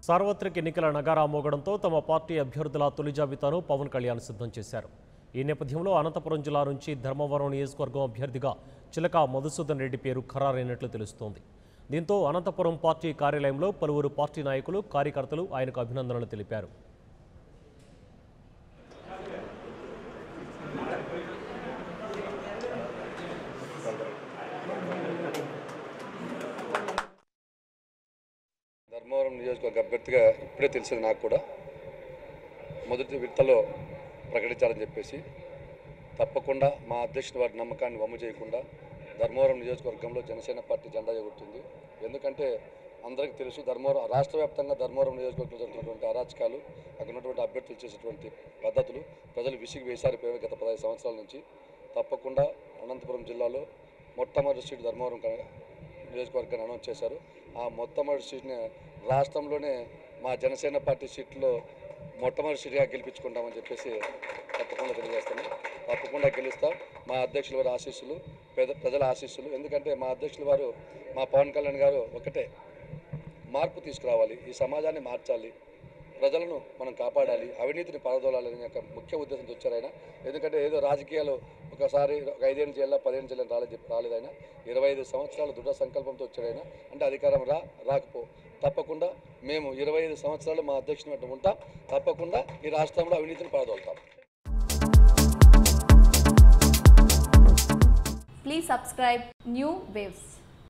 సార్వత్రిక ఎన్నికల నగారా మోగడంతో తమ పార్టీ అభ్యర్థుల తొలి జాబితాను పవన్ కళ్యాణ్ సిద్ధం చేశారు ఈ నేపథ్యంలో అనంతపురం జిల్లా నుంచి ధర్మవరం నియోజకవర్గం అభ్యర్థిగా చిలక మధుసూదన్ రెడ్డి పేరు ఖరారైనట్లు తెలుస్తోంది దీంతో అనంతపురం పార్టీ కార్యాలయంలో పలువురు పార్టీ నాయకులు కార్యకర్తలు ఆయనకు అభినందనలు తెలిపారు ధర్మవరం నియోజకవర్గ అభ్యర్థిగా ఇప్పుడే తెలిసింది నాకు కూడా మొదటి విడతలో ప్రకటించాలని చెప్పేసి తప్పకుండా మా అధ్యక్షుడి వారి నమ్మకాన్ని వమ్ము చేయకుండా ధర్మవరం నియోజకవర్గంలో జనసేన పార్టీ జెండా ఎగురుతుంది ఎందుకంటే అందరికీ తెలుసు ధర్మవరం రాష్ట్ర వ్యాప్తంగా ధర్మవరం నియోజకవర్గంలో జరుగుతున్నటువంటి అరాచకాలు అక్కడ ఉన్నటువంటి అభ్యర్థులు చేసేటువంటి పద్ధతులు ప్రజలు విసిగి వేసారిపోయారు గత పదహైదు సంవత్సరాల నుంచి తప్పకుండా అనంతపురం జిల్లాలో మొట్టమొదటి సీటు ధర్మవరం క- నియోజకవర్గాన్ని అనౌన్స్ చేశారు ఆ మొట్టమొదటి సీట్ని రాష్ట్రంలోనే మా జనసేన పార్టీ సీట్లో మొట్టమొదటి సీటుగా గెలిపించుకుంటామని చెప్పేసి తప్పకుండా తెలియజేస్తాను తప్పకుండా గెలుస్తాం మా అధ్యక్షుల వారి ఆశీస్సులు పేద ప్రజల ఆశీస్సులు ఎందుకంటే మా అధ్యక్షుల వారు మా పవన్ కళ్యాణ్ గారు ఒకటే మార్పు తీసుకురావాలి ఈ సమాజాన్ని మార్చాలి ప్రజలను మనం కాపాడాలి అవినీతిని పారదోలాలని యొక్క ముఖ్య ఉద్దేశంతో వచ్చారు ఆయన ఎందుకంటే ఏదో రాజకీయాలు ఒకసారి ఒక ఐదేళ్ళు చేయాల పదిహేను చేయాలని రాలేదు రాలేదు ఆయన ఇరవై ఐదు సంవత్సరాలు దృఢ సంకల్పంతో వచ్చాడు ఆయన అంటే అధికారం రా రాకపో తప్పకుండా మేము ఇరవై ఐదు సంవత్సరాలు మా అధ్యక్షుని వెంట ఉంటాం తప్పకుండా ఈ రాష్ట్రంలో అవినీతిని పారదోలుతాం Please subscribe New Waves.